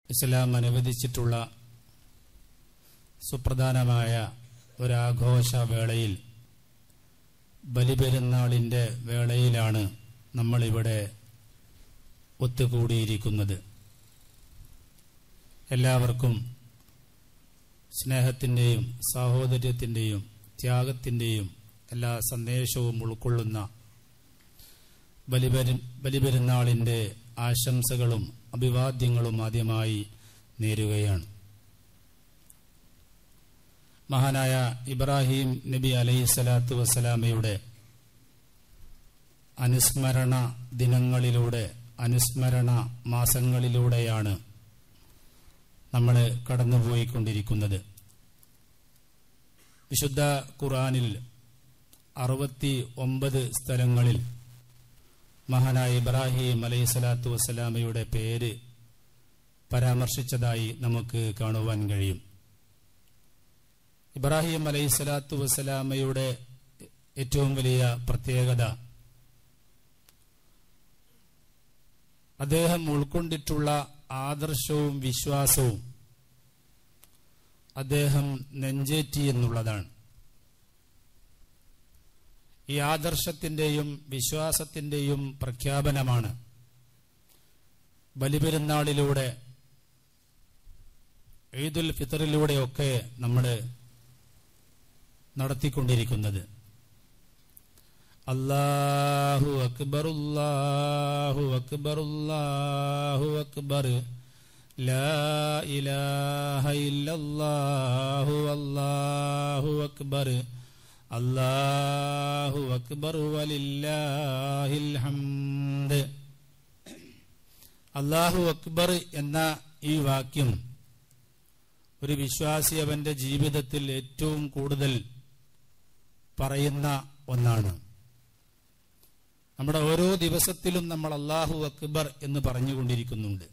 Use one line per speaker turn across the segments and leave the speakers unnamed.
ഇസ്ലാം അനുവദിച്ചിട്ടുള്ള സുപ്രധാനമായ ഒരാഘോഷ വേളയിൽ ബലിപെരുന്നാളിൻ്റെ വേളയിലാണ് നമ്മളിവിടെ ഒത്തുകൂടിയിരിക്കുന്നത് എല്ലാവർക്കും സ്നേഹത്തിൻ്റെയും സാഹോദര്യത്തിൻ്റെയും ത്യാഗത്തിൻ്റെയും എല്ലാ സന്ദേശവും ഉൾക്കൊള്ളുന്ന ബലിപെരു ബലിപെരുന്നാളിൻ്റെ ആശംസകളും അഭിവാദ്യങ്ങളും ആദ്യമായി നേരുകയാണ് മഹാനായ ഇബ്രാഹിം നബി അലൈഹി സ്വലാത്തു വസ്സലാമയുടെ അനുസ്മരണ ദിനങ്ങളിലൂടെ അനുസ്മരണ മാസങ്ങളിലൂടെയാണ് നമ്മൾ കടന്നുപോയിക്കൊണ്ടിരിക്കുന്നത് വിശുദ്ധ ഖുറാനിൽ അറുപത്തി ഒമ്പത് സ്ഥലങ്ങളിൽ മഹാനായ ഇബ്രാഹിം അലൈഹി സ്വലാത്തു വസ്സലാമയുടെ പേര് പരാമർശിച്ചതായി നമുക്ക് കാണുവാൻ കഴിയും ഇബ്രാഹിം അലൈഹി സ്വലാത്തു വസ്സലാമയുടെ ഏറ്റവും വലിയ പ്രത്യേകത അദ്ദേഹം ഉൾക്കൊണ്ടിട്ടുള്ള ആദർശവും വിശ്വാസവും അദ്ദേഹം നെഞ്ചേറ്റി എന്നുള്ളതാണ് ഈ ആദർശത്തിന്റെയും വിശ്വാസത്തിന്റെയും പ്രഖ്യാപനമാണ് ബലിപെരുന്നാളിലൂടെ ഈദുൽ ഫിത്തറിലൂടെയൊക്കെ നമ്മൾ നടത്തിക്കൊണ്ടിരിക്കുന്നത് അല്ലാഹു അക്ബർ അല്ലാഹു അക്ബർ അല്ലാഹു അക്ബർ ലാ ഇലാഹ ഇല്ലല്ലാഹു അല്ലാഹു അക്ബർ അല്ലാഹു അക്ബർ വലില്ലാഹിൽ ഹംദ് അല്ലാഹു അക്ബർ എന്ന ഈ വാക്യം ഒരു വിശ്വാസി അവന്റെ ജീവിതത്തിൽ ഏറ്റവും കൂടുതൽ പറയുന്ന ഒന്നാണ് നമ്മുടെ ഓരോ ദിവസത്തിലും നമ്മൾ അള്ളാഹു അക്ബർ എന്ന് പറഞ്ഞുകൊണ്ടിരിക്കുന്നുണ്ട്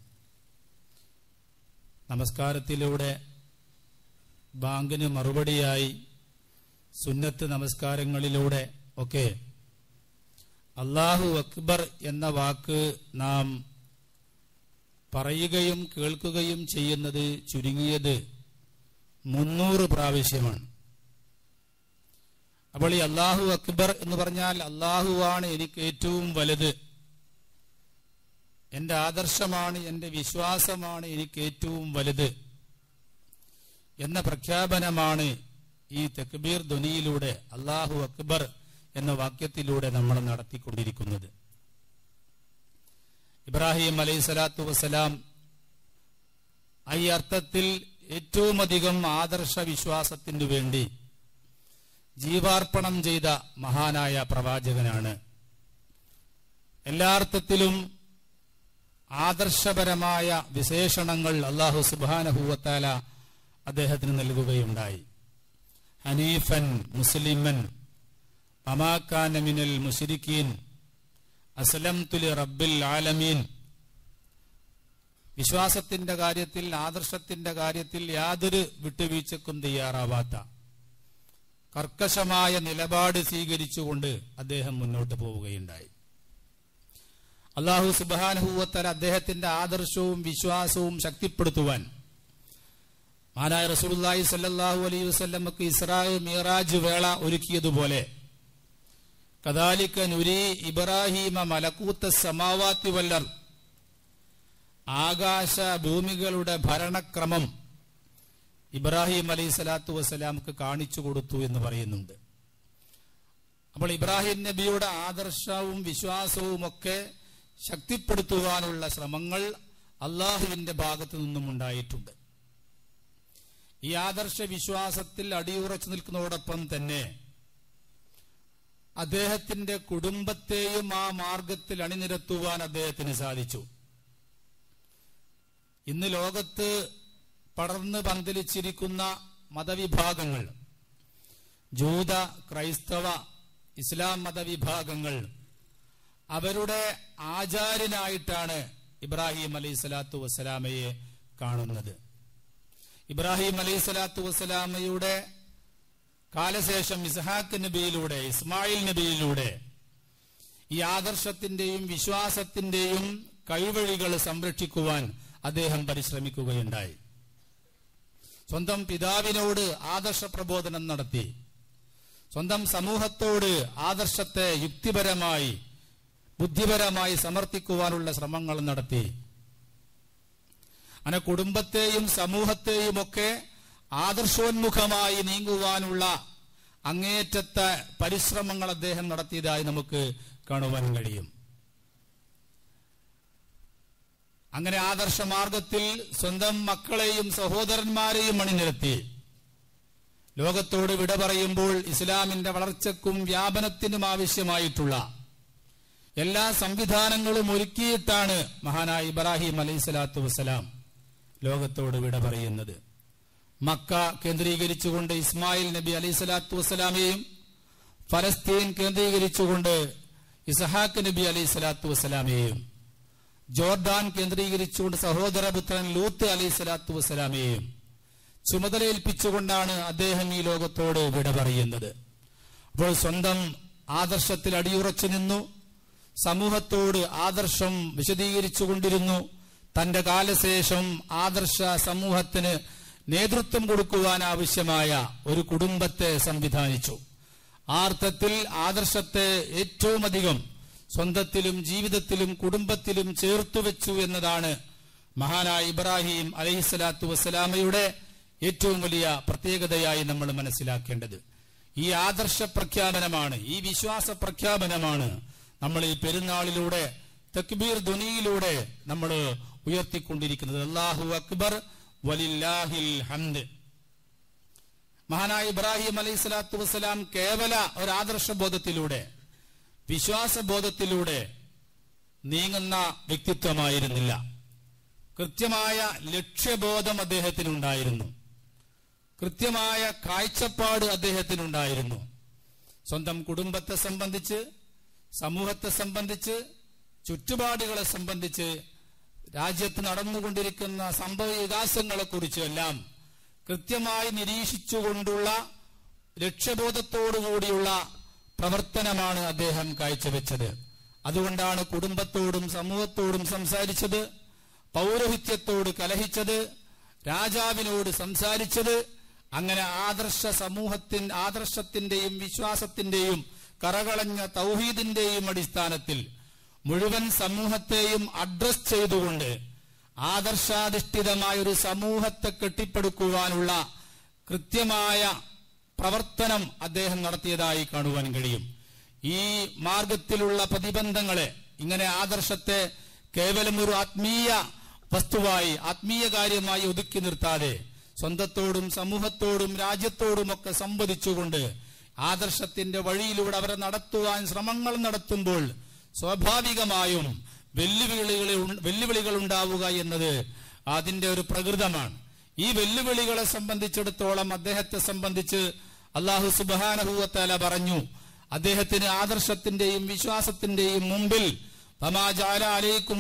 നമസ്കാരത്തിലൂടെ ബാങ്കിന് മറുപടിയായി സുന്നത്ത് നമസ്കാരങ്ങളിലൂടെ ഒക്കെ അള്ളാഹു അക്ബർ എന്ന വാക്ക് നാം പറയുകയും കേൾക്കുകയും ചെയ്യുന്നത് ചുരുങ്ങിയത് മുന്നൂറ് പ്രാവശ്യമാണ് അപ്പോൾ ഈ അള്ളാഹു അക്ബർ എന്ന് പറഞ്ഞാൽ അള്ളാഹുവാണ് എനിക്ക് ഏറ്റവും വലുത് എന്റെ ആദർശമാണ് എന്റെ വിശ്വാസമാണ് എനിക്ക് ഏറ്റവും വലുത് എന്ന പ്രഖ്യാപനമാണ് ഈ തെക്ബീർ ധ്വനിയിലൂടെ അള്ളാഹു അക്ബർ എന്ന വാക്യത്തിലൂടെ നമ്മൾ നടത്തിക്കൊണ്ടിരിക്കുന്നത് ഇബ്രാഹിം അലൈഹി സ്വലാത്തു വസ്സലാം ഈ അർത്ഥത്തിൽ ഏറ്റവും അധികം ആദർശ വിശ്വാസത്തിനു വേണ്ടി ജീവാർപ്പണം ചെയ്ത മഹാനായ പ്രവാചകനാണ് എല്ലാ അർത്ഥത്തിലും ആദർശപരമായ വിശേഷണങ്ങൾ അള്ളാഹു സുബാനഹൂവത്താല അദ്ദേഹത്തിന് നൽകുകയുണ്ടായി ഹനീഫൻ മുസ്ലിമൻ അമാക്കാനമിനൽ മുഷിരിക്കീൻ അസ്ലം തുലി റബ്ബിൽ ആലമീൻ വിശ്വാസത്തിന്റെ കാര്യത്തിൽ ആദർശത്തിന്റെ കാര്യത്തിൽ യാതൊരു വിട്ടുവീഴ്ചക്കും തയ്യാറാവാത്ത കർക്കശമായ നിലപാട് സ്വീകരിച്ചുകൊണ്ട് അദ്ദേഹം മുന്നോട്ട് പോവുകയുണ്ടായി അള്ളാഹു സുബാനഹൂവത്തല അദ്ദേഹത്തിന്റെ ആദർശവും വിശ്വാസവും ശക്തിപ്പെടുത്തുവാൻ മാനായ റസൂലുള്ളാഹി സല്ലല്ലാഹു അലൈഹി വസല്ലമക്ക് ഇസ്രായേൽ മിറാജ് വേള ഒരുക്കിയതുപോലെ കദാലിക്ക നുരി ഇബ്രാഹിമ മലക്കൂത്ത സമാവാത്തി വല്ലർ ആകാശ ഭൂമികളുടെ ഭരണക്രമം ഇബ്രാഹിം അലൈഹി സ്വലാത്തു വസ്സലാമക്ക് കാണിച്ചു കൊടുത്തു എന്ന് പറയുന്നുണ്ട് അപ്പോൾ ഇബ്രാഹിം നബിയുടെ ആദർശവും വിശ്വാസവും ഒക്കെ ശക്തിപ്പെടുത്തുവാനുള്ള ശ്രമങ്ങൾ അള്ളാഹുവിന്റെ ഭാഗത്തു നിന്നും ഉണ്ടായിട്ടുണ്ട് ഈ ആദർശ വിശ്വാസത്തിൽ അടിയുറച്ചു നിൽക്കുന്നതോടൊപ്പം തന്നെ അദ്ദേഹത്തിന്റെ കുടുംബത്തെയും ആ മാർഗത്തിൽ അണിനിരത്തുവാൻ അദ്ദേഹത്തിന് സാധിച്ചു ഇന്ന് ലോകത്ത് പടർന്ന് പന്തലിച്ചിരിക്കുന്ന മതവിഭാഗങ്ങൾ ജൂത ക്രൈസ്തവ ഇസ്ലാം മതവിഭാഗങ്ങൾ അവരുടെ ആചാര്യനായിട്ടാണ് ഇബ്രാഹിം അലൈഹി സ്വലാത്തു വസ്സലാമയെ കാണുന്നത് ഇബ്രാഹിം അലൈഹി സ്വലാത്തു വസ്സലാമയുടെ കാലശേഷം ഇസ്ഹാഖ് നബിയിലൂടെ ഇസ്മായിൽ നബിയിലൂടെ ഈ ആദർശത്തിന്റെയും വിശ്വാസത്തിന്റെയും കൈവഴികൾ സംരക്ഷിക്കുവാൻ അദ്ദേഹം പരിശ്രമിക്കുകയുണ്ടായി സ്വന്തം പിതാവിനോട് ആദർശ പ്രബോധനം നടത്തി സ്വന്തം സമൂഹത്തോട് ആദർശത്തെ യുക്തിപരമായി ബുദ്ധിപരമായി സമർത്ഥിക്കുവാനുള്ള ശ്രമങ്ങൾ നടത്തി അങ്ങനെ കുടുംബത്തെയും സമൂഹത്തെയും ഒക്കെ ആദർശോന്മുഖമായി നീങ്ങുവാനുള്ള അങ്ങേയറ്റത്തെ പരിശ്രമങ്ങൾ അദ്ദേഹം നടത്തിയതായി നമുക്ക് കാണുവാൻ കഴിയും അങ്ങനെ ആദർശ മാർഗത്തിൽ സ്വന്തം മക്കളെയും സഹോദരന്മാരെയും അണിനിരത്തി ലോകത്തോട് വിട പറയുമ്പോൾ ഇസ്ലാമിന്റെ വളർച്ചക്കും വ്യാപനത്തിനും ആവശ്യമായിട്ടുള്ള എല്ലാ സംവിധാനങ്ങളും ഒരുക്കിയിട്ടാണ് മഹാനായ ഇബ്രാഹിം അലൈഹി സ്വലാത്തു വസ്സലാം ലോകത്തോട് വിട പറയുന്നത് മക്ക കേന്ദ്രീകരിച്ചുകൊണ്ട് ഇസ്മായിൽ നബി അലൈഹി സ്വലാത്തു വസ്സലാമെയും ഫലസ്തീൻ കേന്ദ്രീകരിച്ചുകൊണ്ട് ഇസഹാക്ക് നബി അലൈഹി സ്വലാത്തു വസ്സലാമെയും ജോർദാൻ കേന്ദ്രീകരിച്ചുകൊണ്ട് സഹോദരപുത്രൻ ലൂത്ത് അലൈഹി സ്വലാത്തു വസ്സലാമെയും ചുമതലയേൽപ്പിച്ചുകൊണ്ടാണ് അദ്ദേഹം ഈ ലോകത്തോട് വിട പറയുന്നത് അപ്പോൾ സ്വന്തം ആദർശത്തിൽ അടിയുറച്ചു നിന്നു സമൂഹത്തോട് ആദർശം വിശദീകരിച്ചു കൊണ്ടിരുന്നു തന്റെ കാലശേഷം ആദർശ സമൂഹത്തിന് നേതൃത്വം കൊടുക്കുവാൻ ആവശ്യമായ ഒരു കുടുംബത്തെ സംവിധാനിച്ചു ആ അർത്ഥത്തിൽ ആദർശത്തെ ഏറ്റവും അധികം സ്വന്തത്തിലും ജീവിതത്തിലും കുടുംബത്തിലും ചേർത്തു വെച്ചു എന്നതാണ് മഹാനായ ഇബ്രാഹിം അലഹിസ്വലാത്തു വസ്സലാമയുടെ ഏറ്റവും വലിയ പ്രത്യേകതയായി നമ്മൾ മനസ്സിലാക്കേണ്ടത് ഈ ആദർശ പ്രഖ്യാപനമാണ് ഈ വിശ്വാസ പ്രഖ്യാപനമാണ് നമ്മൾ ഈ പെരുന്നാളിലൂടെ തക്ബീർ ധ്വനിയിലൂടെ നമ്മൾ ഉയർത്തിക്കൊണ്ടിരിക്കുന്നത് അള്ളാഹു അക്ബർ വലില്ലാഹിൽ ഹംദ് മഹാനായ ഇബ്രാഹിം അലൈഹി സ്വലാത്തു വസ്സലാം കേവല ഒരു ആദർശ ബോധത്തിലൂടെ വിശ്വാസബോധത്തിലൂടെ നീങ്ങുന്ന വ്യക്തിത്വമായിരുന്നില്ല കൃത്യമായ ലക്ഷ്യബോധം അദ്ദേഹത്തിനുണ്ടായിരുന്നു കൃത്യമായ കാഴ്ചപ്പാട് അദ്ദേഹത്തിനുണ്ടായിരുന്നു സ്വന്തം കുടുംബത്തെ സംബന്ധിച്ച് സമൂഹത്തെ സംബന്ധിച്ച് ചുറ്റുപാടുകളെ സംബന്ധിച്ച് രാജ്യത്ത് നടന്നുകൊണ്ടിരിക്കുന്ന സംഭവ വികാസങ്ങളെ കുറിച്ചെല്ലാം കൃത്യമായി നിരീക്ഷിച്ചുകൊണ്ടുള്ള ലക്ഷ്യബോധത്തോടുകൂടിയുള്ള പ്രവർത്തനമാണ് അദ്ദേഹം കാഴ്ചവെച്ചത് അതുകൊണ്ടാണ് കുടുംബത്തോടും സമൂഹത്തോടും സംസാരിച്ചത് പൗരോഹിത്യത്തോട് കലഹിച്ചത് രാജാവിനോട് സംസാരിച്ചത് അങ്ങനെ ആദർശ സമൂഹത്തിൻ ആദർശത്തിന്റെയും വിശ്വാസത്തിന്റെയും കറകളഞ്ഞ തൗഹീദിന്റെയും അടിസ്ഥാനത്തിൽ മുഴുവൻ സമൂഹത്തെയും അഡ്രസ് ചെയ്തുകൊണ്ട് ആദർശാധിഷ്ഠിതമായ ഒരു സമൂഹത്തെ കെട്ടിപ്പടുക്കുവാനുള്ള കൃത്യമായ പ്രവർത്തനം അദ്ദേഹം നടത്തിയതായി കാണുവാൻ കഴിയും ഈ മാർഗത്തിലുള്ള പ്രതിബന്ധങ്ങളെ ഇങ്ങനെ ആദർശത്തെ കേവലം ഒരു ആത്മീയ വസ്തുവായി ആത്മീയ കാര്യമായി ഒതുക്കി നിർത്താതെ സ്വന്തത്തോടും സമൂഹത്തോടും രാജ്യത്തോടുമൊക്കെ സംവദിച്ചുകൊണ്ട് ആദർശത്തിന്റെ വഴിയിലൂടെ അവരെ നടത്തുവാൻ ശ്രമങ്ങൾ നടത്തുമ്പോൾ സ്വാഭാവികമായും വെല്ലുവിളികൾ വെല്ലുവിളികൾ ഉണ്ടാവുക എന്നത് അതിന്റെ ഒരു പ്രകൃതമാണ് ഈ വെല്ലുവിളികളെ സംബന്ധിച്ചിടത്തോളം അദ്ദേഹത്തെ സംബന്ധിച്ച് അള്ളാഹു സുബാനഹുവത്തല പറഞ്ഞു അദ്ദേഹത്തിന് ആദർശത്തിന്റെയും വിശ്വാസത്തിന്റെയും മുമ്പിൽ അലൈക്കും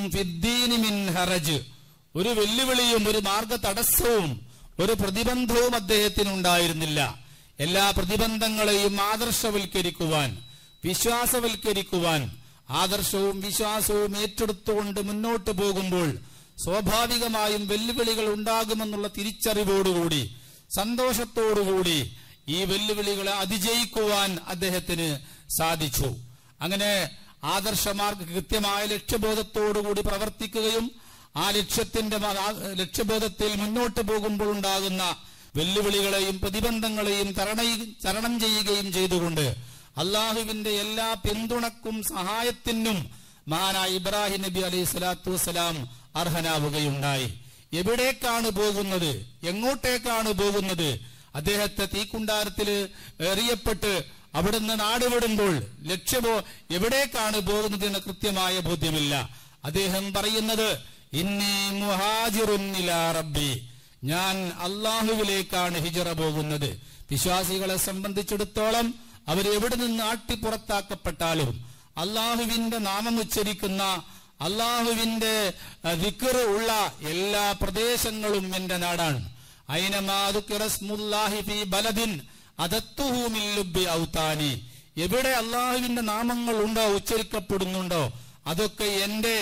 ഹറജ് ഒരു വെല്ലുവിളിയും ഒരു മാർഗ തടസ്സവും ഒരു പ്രതിബന്ധവും അദ്ദേഹത്തിന് ഉണ്ടായിരുന്നില്ല എല്ലാ പ്രതിബന്ധങ്ങളെയും ആദർശവൽക്കരിക്കുവാൻ വിശ്വാസവൽക്കരിക്കുവാൻ ആദർശവും വിശ്വാസവും ഏറ്റെടുത്തുകൊണ്ട് മുന്നോട്ട് പോകുമ്പോൾ സ്വാഭാവികമായും വെല്ലുവിളികൾ ഉണ്ടാകുമെന്നുള്ള തിരിച്ചറിവോടുകൂടി സന്തോഷത്തോടുകൂടി ഈ വെല്ലുവിളികളെ അതിജയിക്കുവാൻ അദ്ദേഹത്തിന് സാധിച്ചു അങ്ങനെ ആദർശമാർക്ക് കൃത്യമായ ലക്ഷ്യബോധത്തോടുകൂടി പ്രവർത്തിക്കുകയും ആ ലക്ഷ്യത്തിന്റെ മ- ആ ലക്ഷ്യബോധത്തിൽ മുന്നോട്ട് പോകുമ്പോൾ ഉണ്ടാകുന്ന വെല്ലുവിളികളെയും പ്രതിബന്ധങ്ങളെയും തരണ- തരണം ചെയ്യുകയും ചെയ്തുകൊണ്ട് അള്ളാഹുവിന്റെ എല്ലാ പിന്തുണക്കും സഹായത്തിനും മഹാനായ ഇബ്രാഹിം നബി അലൈഹി സ്വലാത്തു വസ്സലാം അർഹനാവുകയുണ്ടായി എവിടേക്കാണ് പോകുന്നത് എങ്ങോട്ടേക്കാണ് പോകുന്നത് അദ്ദേഹത്തെ തീക്കുണ്ടാരത്തിൽ എറിയപ്പെട്ട് അവിടുന്ന് നാടുവിടുമ്പോൾ ലക്ഷ്യമോ എവിടേക്കാണ് പോകുന്നത് എന്ന കൃത്യമായ ബോധ്യമില്ല അദ്ദേഹം പറയുന്നത് ഇന്നി മുഹാജിറുൻ ഇലാ റബ്ബി ഞാൻ അള്ളാഹുവിലേക്കാണ് ഹിജറ പോകുന്നത് വിശ്വാസികളെ സംബന്ധിച്ചിടത്തോളം അവരെവിടെ നിന്ന് ആട്ടി പുറത്താക്കപ്പെട്ടാലും അള്ളാഹുവിന്റെ നാമം ഉച്ചരിക്കുന്ന അള്ളാഹുവിന്റെ വിക്കറ് ഉള്ള എല്ലാ പ്രദേശങ്ങളും എന്റെ നാടാണ് ഐനമാതുക്കിറസ്മുല്ലാഹി ഫീ ബലദിൻ അതത്തുഹു മിൻ ലുബ്ബി ഔതാനി എവിടെ അള്ളാഹുവിന്റെ നാമങ്ങൾ ഉണ്ടോ ഉച്ചരിക്കപ്പെടുന്നുണ്ടോ അതൊക്കെ എന്റെ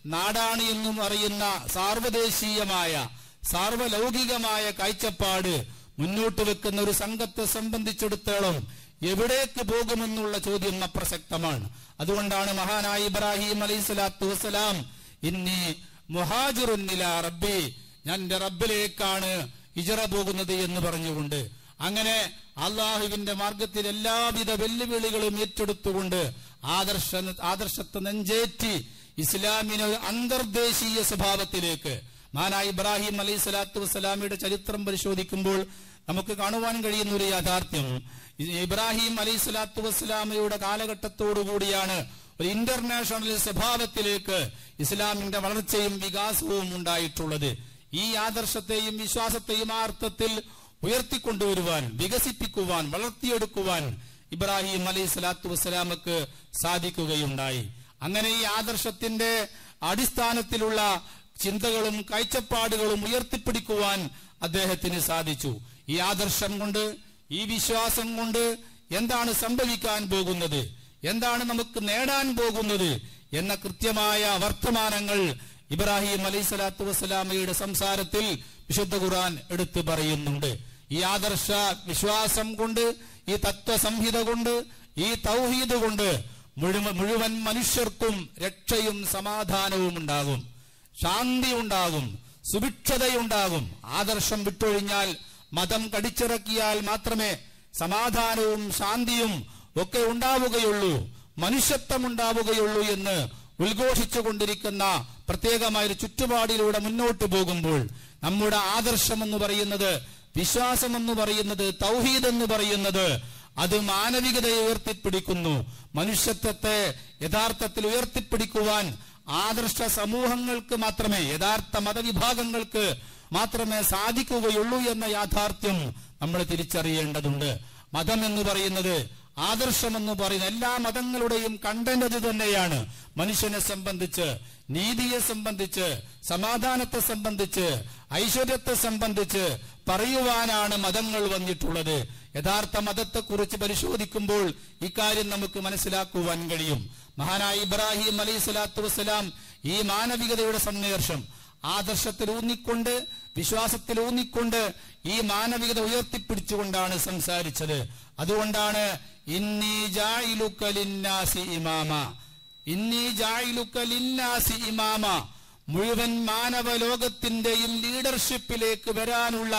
നാടാണ് എന്നും അറിയുന്ന സാർവദേശീയമായ സാർവലൗകികമായ കാഴ്ചപ്പാട് മുന്നോട്ട് വെക്കുന്ന ഒരു സംഘത്തെ സംബന്ധിച്ചിടത്തോളം എവിടേക്ക് പോകുമെന്നുള്ള ചോദ്യം അപ്രസക്തമാണ് അതുകൊണ്ടാണ് മഹാനായ ഇബ്രാഹിം അലൈഹി സ്വലാത്തു വസ്സലാം ഇന്നി മുഹാജിറുന്നില റബ്ബി ഞാൻ എന്റെ റബ്ബിലേക്കാണ് ഇജറ പോകുന്നത് എന്ന് പറഞ്ഞുകൊണ്ട് അങ്ങനെ അള്ളാഹുവിന്റെ മാർഗത്തിൽ എല്ലാവിധ വെല്ലുവിളികളും ഏറ്റെടുത്തുകൊണ്ട് ആദർശ ആദർശത്തെ നെഞ്ചേറ്റി ഇസ്ലാമിന് ഒരു അന്തർദേശീയ സ്വഭാവത്തിലേക്ക് മാനായ ഇബ്രാഹിം അലൈഹി സ്വലാത്തു വസ്സലാമിയുടെ ചരിത്രം പരിശോധിക്കുമ്പോൾ നമുക്ക് കാണുവാൻ കഴിയുന്ന ഒരു യാഥാർത്ഥ്യം ഇബ്രാഹിം അലൈഹി സ്വലാത്തു വസ്സലാമയുടെ കാലഘട്ടത്തോടു കൂടിയാണ് ഒരു ഇന്റർനാഷണൽ സ്വഭാവത്തിലേക്ക് ഇസ്ലാമിന്റെ വളർച്ചയും വികാസവും ഉണ്ടായിട്ടുള്ളത് ഈ ആദർശത്തെയും വിശ്വാസത്തെയും ആ അർത്ഥത്തിൽ ഉയർത്തിക്കൊണ്ടുവരുവാൻ വികസിപ്പിക്കുവാൻ വളർത്തിയെടുക്കുവാൻ ഇബ്രാഹിം അലൈഹി സ്വലാത്തു വസ്സലാമക്ക് സാധിക്കുകയുണ്ടായി അങ്ങനെ ഈ ആദർശത്തിന്റെ അടിസ്ഥാനത്തിലുള്ള ചിന്തകളും കാഴ്ചപ്പാടുകളും ഉയർത്തിപ്പിടിക്കുവാൻ അദ്ദേഹത്തിന് സാധിച്ചു ഈ ആദർശം കൊണ്ട് ഈ വിശ്വാസം കൊണ്ട് എന്താണ് സംഭവിക്കാൻ പോകുന്നത് എന്താണ് നമുക്ക് നേടാൻ പോകുന്നത് എന്ന കൃത്യമായ വർത്തമാനങ്ങൾ ഇബ്രാഹിം അലൈഹി സ്വലാത്തു വസ്സലാമയുടെ സംസാരത്തിൽ വിശുദ്ധ ഖുർആൻ എടുത്തു പറയുന്നുണ്ട് ഈ ആദർശ വിശ്വാസം കൊണ്ട് ഈ തത്വസംഹിത കൊണ്ട് ഈ തൗഹീദ് കൊണ്ട് മുഴുവൻ മുഴുവൻ മനുഷ്യർക്കും രക്ഷയും സമാധാനവും ഉണ്ടാകും ശാന്തി ഉണ്ടാകും സുഭിക്ഷതയുണ്ടാകും ആദർശം വിട്ടൊഴിഞ്ഞാൽ മതം കടിച്ചിറക്കിയാൽ മാത്രമേ സമാധാനവും ശാന്തിയും ഒക്കെ ഉണ്ടാവുകയുള്ളൂ മനുഷ്യത്വം ഉണ്ടാവുകയുള്ളൂ എന്ന് ഉദ്ഘോഷിച്ചു കൊണ്ടിരിക്കുന്ന പ്രത്യേകമായ ഒരു ചുറ്റുപാടിലൂടെ മുന്നോട്ട് പോകുമ്പോൾ നമ്മുടെ ആദർശം എന്ന് പറയുന്നത് വിശ്വാസം എന്ന് പറയുന്നത് തൗഹീദ് എന്ന് പറയുന്നത് അത് മാനവികതയെ ഉയർത്തിപ്പിടിക്കുന്നു മനുഷ്യത്വത്തെ യഥാർത്ഥത്തിൽ ഉയർത്തിപ്പിടിക്കുവാൻ ആദർശ സമൂഹങ്ങൾക്ക് മാത്രമേ യഥാർത്ഥ മതവിഭാഗങ്ങൾക്ക് മാത്രമേ സാധിക്കുകയുള്ളൂ എന്ന യാഥാർത്ഥ്യം നമ്മൾ തിരിച്ചറിയേണ്ടതുണ്ട് മതം എന്ന് പറയുന്നത് ആദർശം എന്ന് പറയുന്ന എല്ലാ മതങ്ങളുടെയും കണ്ടന്റ് അത് തന്നെയാണ് മനുഷ്യനെ സംബന്ധിച്ച് നീതിയെ സംബന്ധിച്ച് സമാധാനത്തെ സംബന്ധിച്ച് ഐശ്വര്യത്തെ സംബന്ധിച്ച് പറയുവാനാണ് മതങ്ങൾ വന്നിട്ടുള്ളത് യഥാർത്ഥ മതത്തെക്കുറിച്ച് പരിശോധിക്കുമ്പോൾ ഇക്കാര്യം നമുക്ക് മനസ്സിലാക്കുവാൻ കഴിയും മഹാനായ ഇബ്രാഹിം അലൈഹി സ്വലാത്തു വസ്സലാം ഈ മാനവികതയുടെ സന്ദേശം ആദർശത്തിൽ ഊന്നിക്കൊണ്ട് വിശ്വാസത്തിൽ ഊന്നിക്കൊണ്ട് ഈ മാനവികത ഉയർത്തിപ്പിടിച്ചുകൊണ്ടാണ് സംസാരിച്ചത് അതുകൊണ്ടാണ് ഇന്നി ജായിലുക ലിന്നാസി ഇമാമ ഇന്നി ജായിലുക ലിന്നാസി ഇമാമ മുഴുവൻ മാനവ ലോകത്തിന്റെയും ലീഡർഷിപ്പിലേക്ക് വരാനുള്ള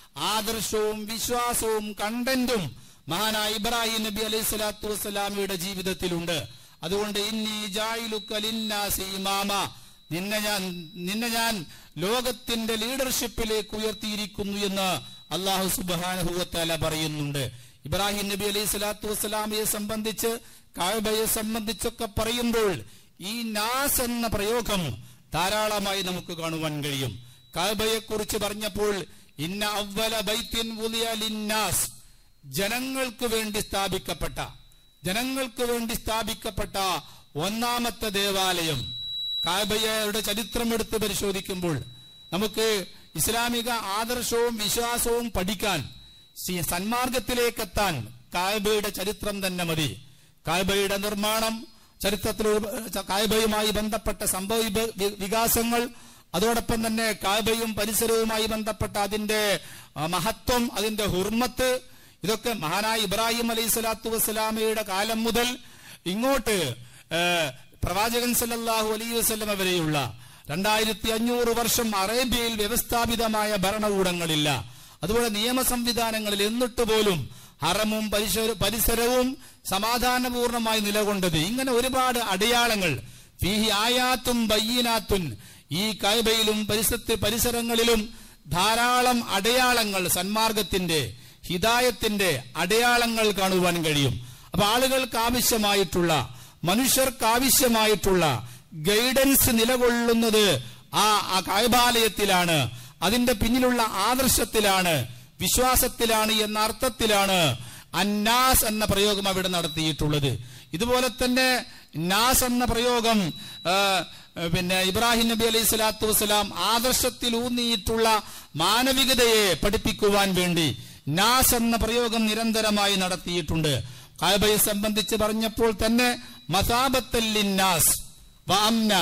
ആദർശവും വിശ്വാസവും കണ്ടന്റും മഹാനായ ഇബ്രാഹിം നബി അലൈഹി സ്വലാത്തു വസ്സലാമിയുടെ ജീവിതത്തിലുണ്ട് അതുകൊണ്ട് ഇന്നി ജായിലുക ലിന്നാസി ഇമാമ നിന്നെ ഞാൻ നിന്നെ ഞാൻ ലോകത്തിന്റെ ലീഡർഷിപ്പിലേക്ക് ഉയർത്തിയിരിക്കുന്നു എന്ന് അള്ളാഹു സുബാനഹുവത്താല പറയുന്നുണ്ട് ഇബ്രാഹിം നബി അലൈഹി സ്വലാത്തു വസ്സലാമയെ സംബന്ധിച്ച് കായബയെ സംബന്ധിച്ചൊക്കെ പറയുമ്പോൾ ഈ നാസ് എന്ന പ്രയോഗം ധാരാളമായി നമുക്ക് കാണുവാൻ കഴിയും കായബയെ കുറിച്ച് പറഞ്ഞപ്പോൾ ഇന്ന അവല ബൈത്തിൻ വുളിയ ലിന്നാസ് ജനങ്ങൾക്ക് വേണ്ടി സ്ഥാപിക്കപ്പെട്ട ജനങ്ങൾക്ക് വേണ്ടി സ്ഥാപിക്കപ്പെട്ട ഒന്നാമത്തെ ദേവാലയം കാബയുടെ ചരിത്രം എടുത്ത് പരിശോധിക്കുമ്പോൾ നമുക്ക് ഇസ്ലാമിക ആദർശവും വിശ്വാസവും പഠിക്കാൻ സി- സന്മാർഗത്തിലേക്കെത്താൻ കാബയുടെ ചരിത്രം തന്നെ മതി കാബയുടെ നിർമ്മാണം ചരിത്രത്തിൽ ഒരു- കാബയുമായി ബന്ധപ്പെട്ട സംഭവ വിഭ- വി- വികാസങ്ങൾ അതോടൊപ്പം തന്നെ കാബയും പരിസരവുമായി ബന്ധപ്പെട്ട അതിന്റെ ആ, മഹത്വം അതിന്റെ ഹുർമത്ത് ഇതൊക്കെ മഹാനായ ഇബ്രാഹിം അലൈഹി സ്വലാത്തു വസ്സലാമയുടെ കാലം മുതൽ ഇങ്ങോട്ട് ഏ, പ്രവാചകൻ സല്ലല്ലാഹു അലൈഹി വസല്ലമ വരെയുള്ള രണ്ടായിരത്തി അഞ്ഞൂറ് വർഷം അറേബ്യയിൽ വ്യവസ്ഥാപിതമായ ഭരണകൂടങ്ങളില്ല അതുപോലെ നിയമ സംവിധാനങ്ങളിൽ എന്നിട്ട് പോലും ഹറമും പരിസര പരിസരവും സമാധാനപൂർണമായി നിലകൊണ്ടത് ഇങ്ങനെ ഒരുപാട് അടയാളങ്ങൾ ഫീഹി ആയാത്തും ബയ്യനാത്തുൻ ഈ കൈബയിലും പരിസരത്ത് പരിസരങ്ങളിലും ധാരാളം അടയാളങ്ങൾ സന്മാർഗത്തിന്റെ ഹിതായത്തിന്റെ അടയാളങ്ങൾ കാണുവാൻ കഴിയും അപ്പൊ ആളുകൾക്ക് ആവശ്യമായിട്ടുള്ള മനുഷ്യർക്ക് ആവശ്യമായിട്ടുള്ള ഗൈഡൻസ് നിലകൊള്ളുന്നത് ആ ആ കായബാലയത്തിലാണ് അതിന്റെ പിന്നിലുള്ള ആദർശത്തിലാണ് വിശ്വാസത്തിലാണ് എന്ന അർത്ഥത്തിലാണ് അന്നാസ് എന്ന പ്രയോഗം അവിടെ നടത്തിയിട്ടുള്ളത് ഇതുപോലെ തന്നെ നാസ് എന്ന പ്രയോഗം ആ, പിന്നെ ഇബ്രാഹിം നബി അലൈഹി സ്വലാത്തു വസ്സലാം ആദർശത്തിൽ ഊന്നിയിട്ടുള്ള മാനവികതയെ പഠിപ്പിക്കുവാൻ വേണ്ടി നാസ് എന്ന പ്രയോഗം നിരന്തരമായി നടത്തിയിട്ടുണ്ട് കായബയെ സംബന്ധിച്ച് പറഞ്ഞപ്പോൾ തന്നെ മസാബത്തല്ലിന്നാസ് വാംന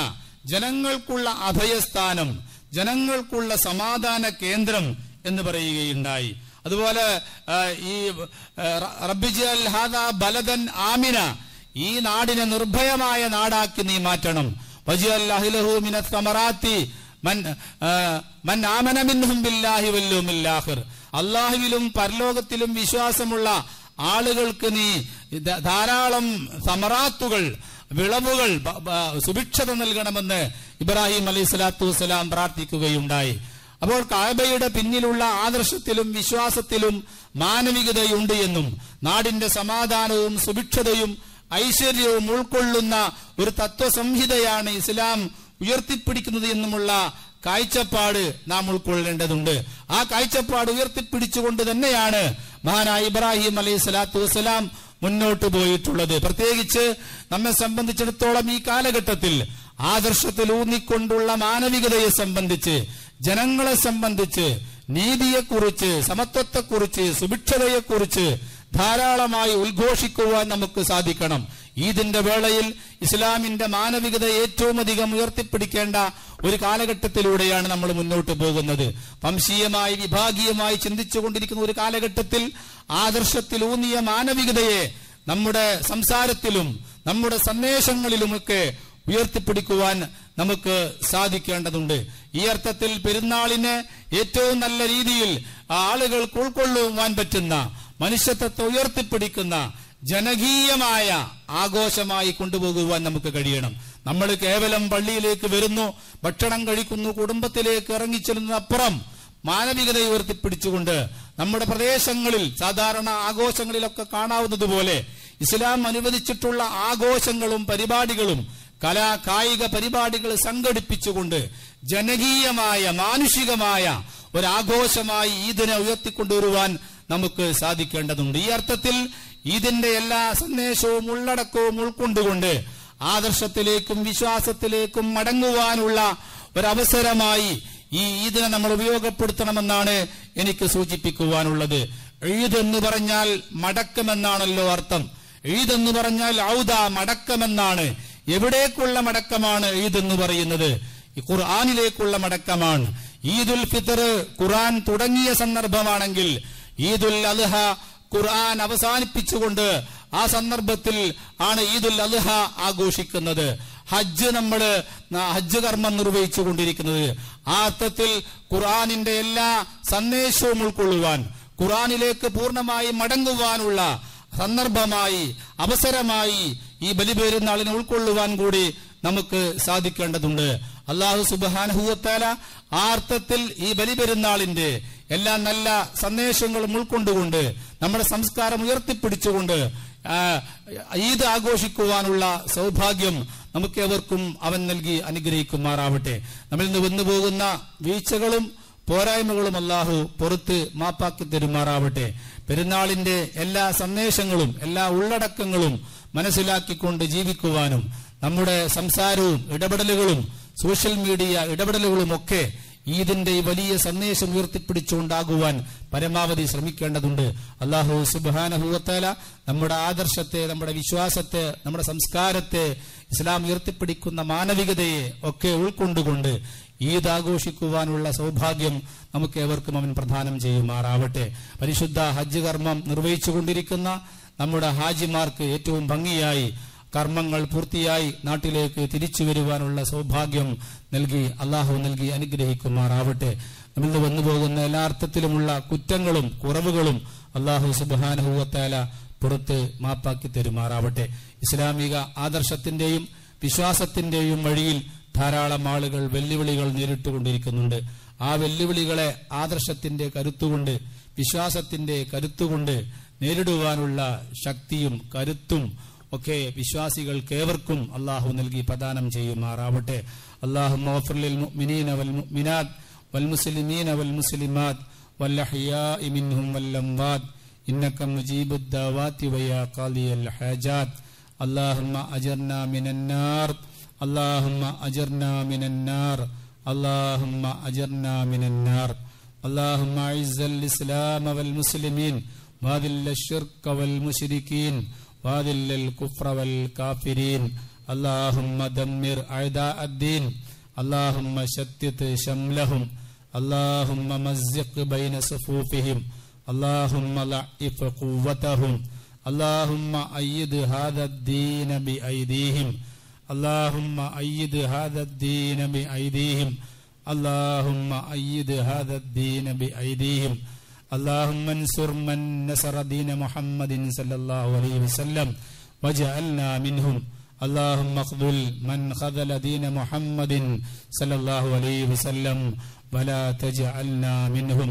ജനങ്ങൾക്കുള്ള അഭയസ്ഥാനം ജനങ്ങൾക്കുള്ള സമാധാന കേന്ദ്രം എന്ന് പറയുകയുണ്ടായി അതുപോലെ ആ, ഈ ആ, റ- റബ്ബിജൽ ഹാദ ബലദൻ ആമിന ഈ നാടിനെ നിർഭയമായ നാടാക്കി നീ മാറ്റണം വജിഅൽ അഹ്ലഹു മിനസ് സമറാത്തി മൻ ആ, മൻ ആമന മിൻഹും ബില്ലാഹി വല്യൗമിൽ ആഖിർ അള്ളാഹുവിലും പരലോകത്തിലും വിശ്വാസമുള്ള ആളുകൾക്ക് നീ ധ- ധാരാളം സമറാത്തുകൾ വിളവുകൾ ബ- ബ- സുഭിക്ഷത നൽകണമെന്ന് ഇബ്രാഹിം അലൈഹി സ്വലാത്തു വസ്സലാം പ്രാർത്ഥിക്കുകയുണ്ടായി അപ്പോൾ കാബയുടെ പിന്നിലുള്ള ആദർശത്തിലും വിശ്വാസത്തിലും മാനവികതയുണ്ട് എന്നും നാടിന്റെ സമാധാനവും സുഭിക്ഷതയും ഐശ്വര്യവും ഉൾക്കൊള്ളുന്ന ഒരു തത്വസംഹിതയാണ് ഇസ്ലാം ഉയർത്തിപ്പിടിക്കുന്നത് എന്നുമുള്ള കാഴ്ചപ്പാട് നാം ഉൾക്കൊള്ളേണ്ടതുണ്ട് ആ കാഴ്ചപ്പാട് ഉയർത്തിപ്പിടിച്ചുകൊണ്ട് തന്നെയാണ് മഹാനായ ഇബ്രാഹിം അലൈഹി സ്വലാത്തു വസ്സലാം മുന്നോട്ട് പോയിട്ടുള്ളത് പ്രത്യേകിച്ച് നമ്മെ സംബന്ധിച്ചിടത്തോളം ഈ കാലഘട്ടത്തിൽ ആദർശത്തിൽ ഊന്നിക്കൊണ്ടുള്ള മാനവികതയെ സംബന്ധിച്ച് ജനങ്ങളെ സംബന്ധിച്ച് നീതിയെക്കുറിച്ച് സമത്വത്തെക്കുറിച്ച് സുഭിക്ഷതയെക്കുറിച്ച് ധാരാളമായി ഉദ്ഘോഷിക്കുവാൻ നമുക്ക് സാധിക്കണം ഈദിന്റെ വേളയിൽ ഇസ്ലാമിന്റെ മാനവികത ഏറ്റവും അധികം ഉയർത്തിപ്പിടിക്കേണ്ട ഒരു കാലഘട്ടത്തിലൂടെയാണ് നമ്മൾ മുന്നോട്ട് പോകുന്നത് വംശീയമായി വിഭാഗീയമായി ചിന്തിച്ചുകൊണ്ടിരിക്കുന്ന ഒരു കാലഘട്ടത്തിൽ ആദർശത്തിൽ ഊന്നിയ മാനവികതയെ നമ്മുടെ സംസാരത്തിലും നമ്മുടെ സന്ദേശങ്ങളിലുമൊക്കെ ഉയർത്തിപ്പിടിക്കുവാൻ നമുക്ക് സാധിക്കേണ്ടതുണ്ട് ഈ അർത്ഥത്തിൽ പെരുന്നാളിനെ ഏറ്റവും നല്ല രീതിയിൽ ആളുകൾക്ക് ഉൾക്കൊള്ളുവാൻ പറ്റുന്ന മനുഷ്യത്വത്തെ ഉയർത്തിപ്പിടിക്കുന്ന ജനകീയമായ ആഘോഷമായി കൊണ്ടുപോകുവാൻ നമുക്ക് കഴിയണം നമ്മൾ കേവലം പള്ളിയിലേക്ക് വരുന്നു ഭക്ഷണം കഴിക്കുന്നു കുടുംബത്തിലേക്ക് ഇറങ്ങിച്ചെല്ലുന്നതിനപ്പുറം മാനവികത ഉയർത്തിപ്പിടിച്ചുകൊണ്ട് നമ്മുടെ പ്രദേശങ്ങളിൽ സാധാരണ ആഘോഷങ്ങളിലൊക്കെ കാണാവുന്നതുപോലെ ഇസ്ലാം അനുവദിച്ചിട്ടുള്ള ആഘോഷങ്ങളും പരിപാടികളും കലാ കായിക പരിപാടികൾ സംഘടിപ്പിച്ചുകൊണ്ട് ജനകീയമായ മാനുഷികമായ ഒരാഘോഷമായി ഈദിനെ ഉയർത്തിക്കൊണ്ടുവരുവാൻ നമുക്ക് സാധിക്കേണ്ടതുണ്ട് ഈ അർത്ഥത്തിൽ ഈദിന്റെ എല്ലാ സന്ദേശവും ഉള്ളടക്കവും ഉൾക്കൊണ്ടുകൊണ്ട് ആദർശത്തിലേക്കും വിശ്വാസത്തിലേക്കും മടങ്ങുവാനുള്ള ഒരവസരമായി ഈ ഈദിനെ നമ്മൾ ഉപയോഗപ്പെടുത്തണമെന്നാണ് എനിക്ക് സൂചിപ്പിക്കുവാനുള്ളത് ഈദ് എന്ന് പറഞ്ഞാൽ മടക്കമെന്നാണല്ലോ അർത്ഥം ഈദ് എന്ന് പറഞ്ഞാൽ ഔദ മടക്കമെന്നാണ് എവിടേക്കുള്ള മടക്കമാണ് ഈദ് എന്ന് പറയുന്നത് ഈ ഖുർആാനിലേക്കുള്ള മടക്കമാണ് ഈദുൽ ഫിത്തർ ഖുർആൻ തുടങ്ങിയ സന്ദർഭമാണെങ്കിൽ ഈദുൽ അദ്ഹ ഖുർആൻ അവസാനിപ്പിച്ചുകൊണ്ട് ആ സന്ദർഭത്തിൽ ആണ് ഈദുൽ അദ്ഹ ആഘോഷിക്കുന്നത് ഹജ്ജ് നമ്മൾ ഹജ്ജ് കർമ്മം നിർവഹിച്ചു കൊണ്ടിരിക്കുന്നത് ആ അർത്ഥത്തിൽ ഖുർആനിന്റെ എല്ലാ സന്ദേശവും ഉൾക്കൊള്ളുവാൻ ഖുർആനിലേക്ക് പൂർണ്ണമായി മടങ്ങുവാനുള്ള സന്ദർഭമായി അവസരമായി ഈ ബലിപെരുന്നാളിനെ ഉൾക്കൊള്ളുവാൻ കൂടി നമുക്ക് സാധിക്കേണ്ടതുണ്ട് അള്ളാഹു സുബാനഹുവത്താല ആ അർത്ഥത്തിൽ ഈ ബലിപെരുന്നാളിന്റെ എല്ലാ നല്ല സന്ദേശങ്ങളും ഉൾക്കൊണ്ടുകൊണ്ട് നമ്മുടെ സംസ്കാരം ഉയർത്തിപ്പിടിച്ചുകൊണ്ട് ആ, ഈദ് ആഘോഷിക്കുവാനുള്ള സൗഭാഗ്യം നമുക്ക് എവർക്കും അവൻ നൽകി അനുഗ്രഹിക്കുമാറാവട്ടെ നമ്മളിൽ നിന്ന് വന്നു പോകുന്ന വീഴ്ചകളും പോരായ്മകളും അല്ലാഹു പുറത്ത് മാപ്പാക്കി തരുമാറാവട്ടെ പെരുന്നാളിന്റെ എല്ലാ സന്ദേശങ്ങളും എല്ലാ ഉള്ളടക്കങ്ങളും മനസ്സിലാക്കിക്കൊണ്ട് ജീവിക്കുവാനും നമ്മുടെ സംസാരവും ഇടപെടലുകളും സോഷ്യൽ മീഡിയ ഇടപെടലുകളും ഒക്കെ ഈദിന്റെ ഈ വലിയ സന്ദേശം ഉയർത്തിപ്പിടിച്ചുകൊണ്ടാകുവാൻ പരമാവധി ശ്രമിക്കേണ്ടതുണ്ട് അള്ളാഹു സുബാനഹുവത്താല നമ്മുടെ ആദർശത്തെ നമ്മുടെ വിശ്വാസത്തെ നമ്മുടെ സംസ്കാരത്തെ ഇസ്ലാം ഉയർത്തിപ്പിടിക്കുന്ന മാനവികതയെ ഒക്കെ ഉൾക്കൊണ്ടുകൊണ്ട് ഈദ് ആഘോഷിക്കുവാനുള്ള സൗഭാഗ്യം നമുക്ക് ഏവർക്കും അവൻ പ്രദാനം ചെയ്യുമാറാവട്ടെ പരിശുദ്ധ ഹജ്ജ് കർമ്മം നിർവഹിച്ചുകൊണ്ടിരിക്കുന്ന നമ്മുടെ ഹാജിമാർക്ക് ഏറ്റവും ഭംഗിയായി കർമ്മങ്ങൾ പൂർത്തിയായി നാട്ടിലേക്ക് തിരിച്ചു വരുവാനുള്ള സൗഭാഗ്യം നൽകി അള്ളാഹു നൽകി അനുഗ്രഹിക്കുമാറാവട്ടെ നമ്മിൽ നിന്ന് വന്നു പോകുന്ന എല്ലാ അർത്ഥത്തിലുമുള്ള കുറ്റങ്ങളും കുറവുകളും അള്ളാഹു സുബാനഹുവത്താല പുറത്ത് മാപ്പാക്കി തരുമാറാവട്ടെ ഇസ്ലാമിക ആദർശത്തിന്റെയും വിശ്വാസത്തിന്റെയും വഴിയിൽ ധാരാളം ആളുകൾ വെല്ലുവിളികൾ നേരിട്ടുകൊണ്ടിരിക്കുന്നുണ്ട് ആ വെല്ലുവിളികളെ ആദർശത്തിന്റെ കരുത്തുകൊണ്ട് വിശ്വാസത്തിന്റെ കരുത്തുകൊണ്ട് നേരിടുവാനുള്ള ശക്തിയും കരുത്തും ഒക്കെ വിശ്വാസികൾക്ക് ഏവർക്കും അള്ളാഹു നൽകി പ്രദാനം ചെയ്യുമാറാവട്ടെ അള്ളാഹു മുഅ്മിനീന വൽ മുഅ്മിനാത്ത് വൽ മുസ്ലിമീന വൽ മുസ്ലിമാത്ത് والأحياء منهم والأموات إنك مجيب الدعوات ويا قاضي الحاجات اللهم أجرنا من النار اللهم أجرنا من النار اللهم أجرنا من النار اللهم أعز الإسلام والمسلمين وأذل الشرك والمشركين وأذل الكفر والكافرين اللهم دمر أعداء الدين اللهم شتت شملهم اللهم مزق بين صفوفهم اللهم ضعف قوتهم اللهم أيد هذا الدين بأيديهم اللهم أيد هذا الدين بأيديهم اللهم أيد هذا الدين بأيديهم اللهم انصر من نصر دين محمد صلى الله عليه وسلم وجعلنا منهم اللهم اخذل من خذل دين محمد صلى الله عليه وسلم ولا تجعلنا منهم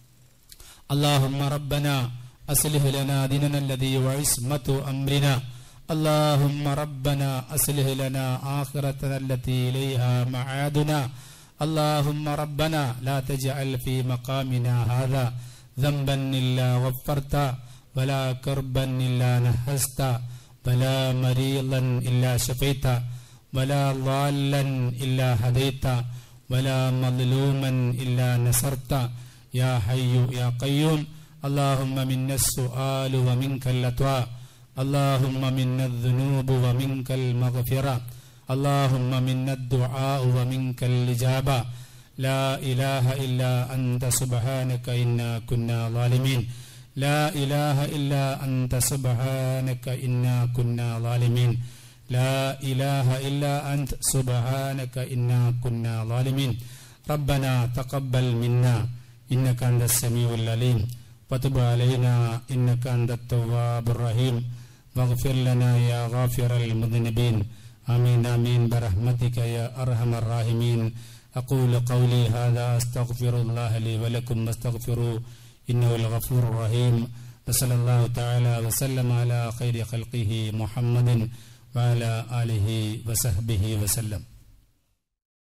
اللهم ربنا أصلح لنا ديننا الذي وعصمة أمرنا اللهم ربنا أصلح لنا آخرتنا التي إليها معادنا اللهم ربنا لا تجعل في مقامنا هذا ذنبا إلا غفرت ولا كربا إلا نهست ولا مريضا إلا شفيت ولا ضالا إلا هديت ولا مظلوما إلا نصرت يا حي يا قيوم اللهم منا السؤال ومنك اللتواء اللهم منا الذنوب ومنك المغفرة اللهم منا الدعاء ومنك الإجابة لا إله إلا أنت سبحانك إنا كنا ظالمين لا إله إلا أنت سبحانك إنا كنا ظالمين لا إله إلا أنت سبحانك إنا كنا ظالمين ربنا تقبل منا إنك أنت السميع العليم وتب علينا إنك أنت التواب الرحيم واغفر لنا يا غافر المذنبين آمين آمين برحمتك يا أرحم الراحمين أقول قولي هذا أستغفر الله لي ولكم واستغفروه إنه الغفور الرحيم وصلى الله تعالى وسلم على خير خلقه محمد وعلى آله وصحبه وسلم